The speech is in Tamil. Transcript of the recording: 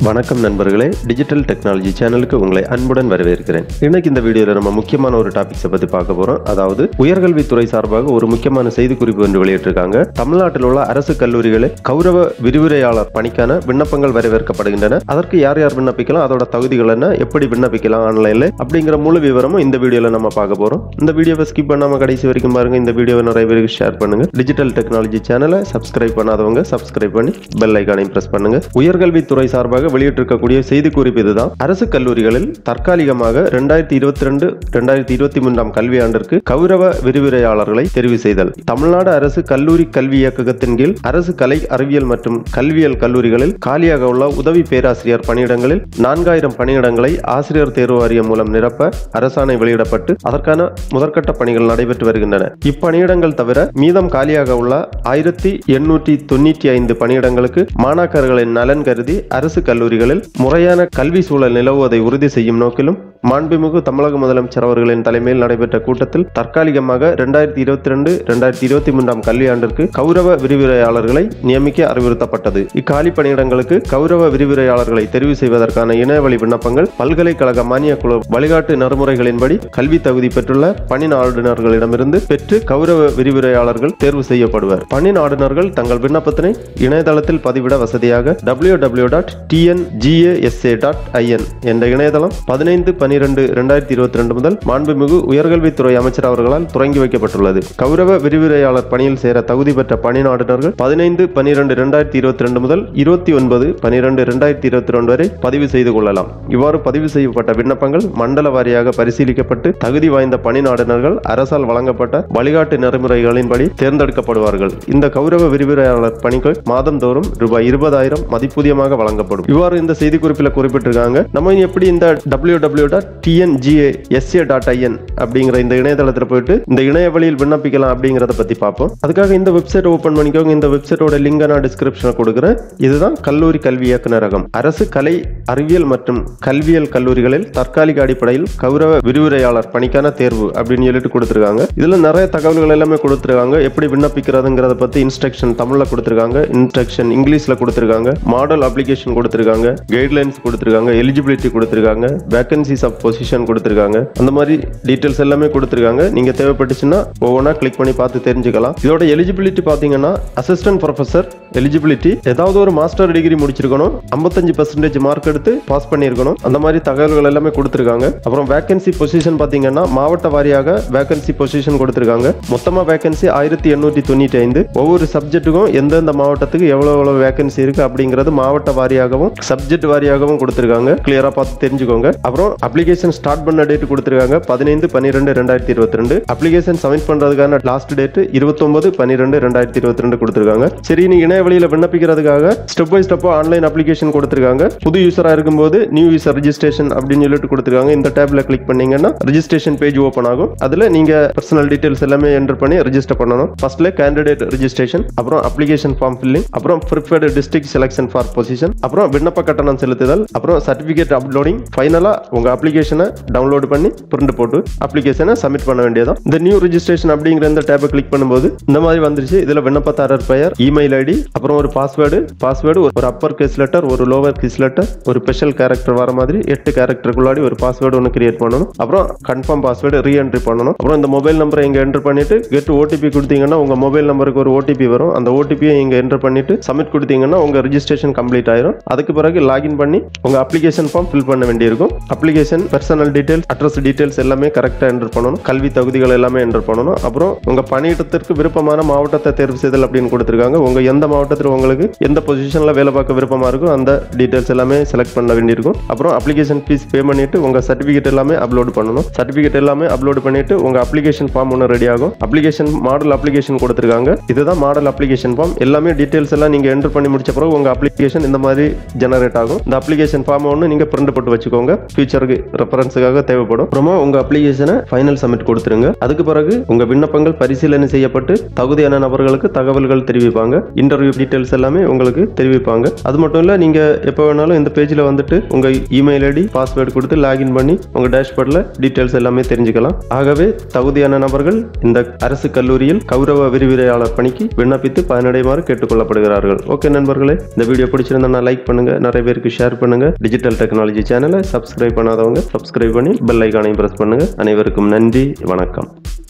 வணக்கம் நண்பர்களே டிஜிட்டல் டெக்னாலஜி சேனலுக்கு உங்களை அன்புடன் வரவேற்கிறேன் இன்னைக்கு இந்த வீடியோல நம்ம முக்கியமான ஒரு டாபிக்ஸை பத்தி பார்க்க போறோம் அதாவது உயர்கல்வித்துறை சார்பாக ஒரு முக்கியமான செய்திக்குறிப்பு ஒன்று வெளியிட்டிருக்காங்க தமிழ்நாட்டில் உள்ள அரசு கல்லூரிகளில் கௌரவ விரிவுரையாளர் பணிக்கான விண்ணப்பங்கள் வரவேற்கப்படுகின்றன அதற்கு யார் யார் விண்ணப்பிக்கலாம் அதோட தகுதிகள் என்ன எப்படி விண்ணப்பிக்கலாம் ஆன்லைன்ல அப்படிங்கிற முழு விவரமும் இந்த வீடியோல நம்ம பார்க்க போறோம் இந்த வீடியோவை ஸ்கிப் பண்ணாம கடைசி வரைக்கும் பாருங்க இந்த வீடியோவை நிறைய பேருக்கு ஷேர் பண்ணுங்க டிஜிட்டல் டெக்னாலஜி சேனலை சப்ஸ்கிரைப் பண்ணாதவங்க சப்ஸ்கிரைப் பண்ணி பெல் ஐக்கானையும் பிரஸ் பண்ணுங்க உயர்கல்வித்துறை சார்பாக வெளியிட்டிருக்கக்கூடிய செய்தி குறிப்பு இதுதான் அரசு கல்லூரிகளில் தற்காலிகமாக ரெண்டாயிரத்தி இருபத்தி ரெண்டு ரெண்டாயிரத்தி இருபத்தி மூன்றாம் கல்வியாண்டிற்கு கௌரவ விரிவுரையாளர்களை தெரிவு செய்தல் தமிழ்நாடு அரசு கல்லூரி கல்வி இயக்ககத்தின் கீழ் அரசு கலை அறிவியல் மற்றும் கல்வியல் கல்லூரிகளில் காலியாக உள்ள உதவி பேராசிரியர் பணியிடங்களில் நான்காயிரம் பணியிடங்களை ஆசிரியர் தேர்வு வாரியம் மூலம் நிரப்ப அரசாணை வெளியிடப்பட்டு அதற்கான முதற்கட்ட பணிகள் நடைபெற்று வருகின்றன இப்பணியிடங்கள் தவிர மீதம் காலியாக உள்ள ஆயிரத்தி எண்ணூற்றி தொண்ணூற்றி ஐந்து பணியிடங்களுக்கு மாணாக்கர்களின் நலன் கருதி அரசு கல்லூரிகளில் முறையான கல்வி சூழல் நிலவுவதை உறுதி செய்யும் நோக்கிலும் மாண்புமிகு தமிழக முதலமைச்சர் அவர்களின் தலைமையில் நடைபெற்ற கூட்டத்தில் தற்காலிகமாக இரண்டாயிரத்தி இருபத்தி ரெண்டு இரண்டாயிரத்தி இருபத்தி மூன்றாம் கல்வியாண்டிற்கு கௌரவ விரிவுரையாளர்களை நியமிக்க அறிவுறுத்தப்பட்டது இக்காலி பணியிடங்களுக்கு கௌரவ விரிவுரையாளர்களை தெரிவு செய்வதற்கான இணையவழி விண்ணப்பங்கள் பல்கலைக்கழக மானியக் குழு வழிகாட்டு நெறிமுறைகளின்படி கல்வி தகுதி பெற்றுள்ள பணி நாடுனர்களிடமிருந்து பெற்று கௌரவ விரிவுரையாளர்கள் தேர்வு செய்யப்படுவர் பணி நாடுனர்கள் தங்கள் விண்ணப்பத்தினை இணையதளத்தில் பதிவிட வசதியாக W W dot TNGASA dot IN என்ற இணையதளம் பதினைந்து பனிரெண்டு இரண்டாயிரத்தி இருபத்தி ரெண்டு முதல் மாண்புமிகு உயர்கல்வித்துறை அமைச்சர் அவர்களால் தொடங்கி வைக்கப்பட்டுள்ளது கௌரவ விரிவுரையாளர் பணியில் சேர தகுதி பெற்ற பணி நாடுனர்கள் பதினைந்து பனிரெண்டு இரண்டாயிரத்தி இருபத்தி ரெண்டு முதல் இருபத்தி ஒன்பது பனிரெண்டு இரண்டாயிரத்தி இருபத்தி ரெண்டு வரை பதிவு செய்து கொள்ளலாம் இவ்வாறு பதிவு செய்யப்பட்ட விண்ணப்பங்கள் மண்டல வாரியாக பரிசீலிக்கப்பட்டு தகுதி வாய்ந்த பணி நாடுனர்கள் அரசால் வழங்கப்பட்ட வழிகாட்டு நெறிமுறைகளின்படி தேர்ந்தெடுக்கப்படுவார்கள் இந்த கௌரவ விரிவுரையாளர் பணிகள் மாதந்தோறும் ரூபாய் இருபதாயிரம் மதிப்பூதியமாக வழங்கப்படும் இவ்வாறு இந்த செய்தி குறிப்பில் குறிப்பிட்டிருக்காங்க நம்ம இனி எப்படி இந்த W W dot TNGA SA dot IN அப்படிங்கிற இந்த இணையதளத்தில் போயிட்டு இந்த இணைய வழியில் விண்ணப்பிக்கலாம் அப்படிங்கிறத பத்தி பார்ப்போம் அதுக்காக இந்த வெப்சைட் ஓபன் பண்ணிக்கோங்க இந்த வெப்சைட்டோட லிங்கை நான் டிஸ்கிரிப்ஷனில் கொடுக்குறேன் இதுதான் கல்லூரி கல்வி இயக்குநரகம் அரசு கலை அறிவியல் மற்றும் கல்வியல் கல்லூரிகளில் தற்காலிக அடிப்படையில் கௌரவ விரிவுரையாளர் பணிக்கான தேர்வு அப்படின்னு சொல்லிட்டு கொடுத்துருக்காங்க இதுல நிறைய தகவல்கள் எல்லாமே கொடுத்துருக்காங்க எப்படி விண்ணப்பிக்கிறதுங்கிறத பத்தி இன்ஸ்ட்ரக்ஷன் தமிழ்ல கொடுத்துருக்காங்க இன்ஸ்ட்ரக்ஷன் இங்கிலீஷ்ல கொடுத்துருக்காங்க மாடல் அப்ளிகேஷன் கொடுத்துருக்காங்க கைட்லைன்ஸ் கொடுத்துருக்காங்க எலிஜிபிலிட்டி கொடுத்துருக்காங்க வேகன்சிஸ் ஆஃப் பொசிஷன் கொடுத்துருக்காங்க அந்த மாதிரி டீட்டெயில்ஸ் எல்லாமே கொடுத்துருக்காங்க நீங்க தேவைப்பட்டுச்சுன்னா ஒவ்வொன்றா கிளிக் பண்ணி பார்த்து தெரிஞ்சுக்கலாம் இதோட எலிஜிபிலிட்டி பாத்தீங்கன்னா அசிஸ்டன்ட் ப்ரொஃபசர் எலிஜிபிலிட்டி ஏதாவது ஒரு மாஸ்டர் டிகிரி முடிச்சிருக்கணும் ஐம்பத்தஞ்சு பர்சன்டேஜ் மார்க் எடுத்து பாஸ் பண்ணியிருக்கணும் அந்த மாதிரி தகவல்கள் எல்லாமே கொடுத்துருக்காங்க அப்புறம் வேகன்சி பொசிஷன் பாத்தீங்கன்னா மாவட்ட வாரியாக வேகன்சி பொசிஷன் கொடுத்துருக்காங்க மொத்தமா வேகன்சி ஆயிரத்தி எண்ணூற்றி தொண்ணூற்றி ஐந்து ஒவ்வொரு சப்ஜெக்ட்டுக்கும் எந்தெந்த மாவட்டத்துக்கு எவ்வளவு எவ்வளவு வேகன்சி இருக்கு அப்படிங்கிறது மாவட்ட வாரியாகவும் சப்ஜெக்ட் வாரியாகவும் கொடுத்துருக்காங்க கிளியரா பார்த்து தெரிஞ்சுக்கோங்க அப்புறம் அப்ளிகேஷன் ஸ்டார்ட் பண்ண டேட் கொடுத்துருக்காங்க பதினைந்து பன்னிரெண்டு ரெண்டாயிரத்தி இருபத்தி ரெண்டு அப்ளிகேஷன் சப்மிட் பண்றதுக்கான லாஸ்ட் டேட் இருபத்தொன்பது பன்னிரெண்டு ரெண்டாயிரத்தி இருபத்தி ரெண்டு கொடுத்துருக்காங்க சரி நீ இணைய வழியில விண்ணப்பிக்கிறதுக்காக ஸ்டெப் பை ஸ்டெப்பா ஆன்லைன் அப்ளிகேஷன் கொடுத்துருக்காங்க புது யூசரா இருக்கும்போது நியூ யூசர் ரெஜிஸ்ட்ரேஷன் அப்படின்னு சொல்லிட்டு கொடுத்துருக்காங்க இந்த டேப்ல கிளிக் பண்ணீங்கன்னா ரெஜிஸ்ட்ரேஷன் பேஜ் ஓப்பன் ஆகும் அதுல நீங்க பர்சனல் டீடைல்ஸ் எல்லாமே என்டர் பண்ணி ரெஜிஸ்டர் பண்ணணும் ஃபர்ஸ்ட்ல கேண்டிடேட் ரெஜிஸ்ட்ரேஷன் அப்புறம் அப்ளிகேஷன் ஃபார்ம் ஃபில்லிங் அப்புறம் preferred district selection for position அப்புறம் விண்ணப்ப கட்டணம் செலுத்துதல் அப்புறம் சர்டிபிகேட் அப்லோடிங் ஃபைனலா உங்க அப்ளிகேஷனை டவுன்லோட் பண்ணி பிரிண்ட் போட்டு அப்ளிகேஷனை சப்மிட் பண்ண வேண்டியதான் இந்த நியூ ரெஜிஸ்ட்ரேஷன் அப்படிங்கிற இந்த டேப்பை கிளிக் பண்ணும்போது இந்த மாதிரி வந்துருச்சு இதுல விண்ணப்பதாரர் பெயர் இமெயில் ஐடி அப்புறம் ஒரு பாஸ்வேர்டு பாஸ்வேர்டு ஒரு அப்பர் கேஸ் லெட்டர் ஒரு லோவர் கேஸ் லெட்டர் ஒரு ஸ்பெஷல் கேரக்டர் வர மாதிரி எட்டு கேரக்டருக்குள்ளாடி ஒரு பாஸ்வேர்டு ஒன்று கிரியேட் பண்ணணும் அப்புறம் கன்ஃபார்ம் பாஸ்வேர்டு ரீஎன்ட்ரி பண்ணணும் அப்புறம் இந்த மொபைல் நம்பரை இங்க என்டர் பண்ணிட்டு கெட் ஓடிபி கொடுத்தீங்கன்னா உங்க மொபைல் நம்பருக்கு ஒரு ஓடிபி வரும் அந்த ஓடிபியை இங்க என்டர் பண்ணிட்டு சப்மிட் கொடுத்தீங்கன்னா உங்க ரெஜிஸ்ட்ரேஷன் கம்ப்ளீட் ஆயிரும் அதுக்கு பிறகு லாகின் பண்ணி உங்க அப்ளிகேஷன் ஃபார்ம் ஃபில் பண்ண வேண்டியிருக்கும் application personal details address details எல்லாமே கரெக்டாக என்டர் பண்ணணும் கல்வி தகுதிகள் எல்லாமே என்டர் பண்ணணும் அப்புறம் உங்க பணியிடத்திற்கு விருப்பமான மாவட்டத்தை தேர்வு செய்தல் அப்படின்னு கொடுத்துருக்காங்க உங்க எந்த மாவட்டத்தில் உங்களுக்கு எந்த பொசிஷன்ல வேலை பார்க்க விருப்பமா இருக்கோ அந்த டீடைல்ஸ் எல்லாமே செலக்ட் பண்ண வேண்டியிருக்கும் அப்புறம் அப்ளிகேஷன் ஃபீஸ் பே பண்ணிட்டு உங்க சர்டிஃபிகேட் எல்லாமே அப்லோட் பண்ணணும் சர்டிஃபிகேட் எல்லாமே அப்லோட் பண்ணிட்டு உங்க அப்ளிகேஷன் ஃபார்ம் ஒன்று ரெடி ஆகும் அப்ளிகேஷன் மாடல் அப்ளிகேஷன் கொடுத்துருக்காங்க இதுதான் மாடல் அப்ளிகேஷன் ஃபார்ம் எல்லாமே டீடைல்ஸ் எல்லாம் நீங்க என்டர் பண்ணி முடிச்ச பிறகு உங்க அப்ளிகேஷன் இந்த மாதிரி ஜெனரேட் ஆகும் இந்த அப்ளிகேஷன் ஃபார்ம் ஒன்று நீங்க பிரிண்ட் போட்டு வச்சுக்கோங்க ஃபியூச்சருக்கு ரெஃபரன்ஸுக்காக தேவைப்படும் அப்புறமா உங்க அப்ளிகேஷனை ஃபைனல் சப்மிட் கொடுத்துருங்க அதுக்கு பிறகு உங்க விண்ணப்பங்கள் பரிசீலனை செய்யப்பட்டு தகுதியான நபர்களுக்கு தகவல்கள் தெரிவிப்பாங்க இன்டர்வியூ டீடைல்ஸ் எல்லாமே உங்களுக்கு தெரிவிப்பாங்க அது மட்டும் இல்ல நீங்க எப்போ வேணாலும் இந்த பேஜ்ல வந்துட்டு உங்க இமெயில் ஐடி பாஸ்வேர்டு கொடுத்து லாகின் பண்ணி உங்க டேஷ்போர்ட்ல டீடைல்ஸ் எல்லாமே தெரிஞ்சுக்கலாம் ஆகவே தகுதியான நபர்கள் இந்த அரசு கல்லூரியில் கௌரவ விரிவுரையாளர் பணிக்கு விண்ணப்பித்து பயனடையுமாறு கேட்டுக்கொள்ளப்படுகிறார்கள் ஓகே நண்பர்களே இந்த வீடியோ பிடிச்சிருந்தா லைக் பண்ணுங்க நிறைய பேருக்கு ஷேர் பண்ணுங்க டிஜிட்டல் டெக்னாலஜி சேனலை சப்ஸ்கிரைப் பண்ணாதவங்க சப்ஸ்கிரைப் பண்ணி பெல் ஐக்கானையும் பிரஸ் பண்ணுங்க அனைவருக்கும் நன்றி வணக்கம்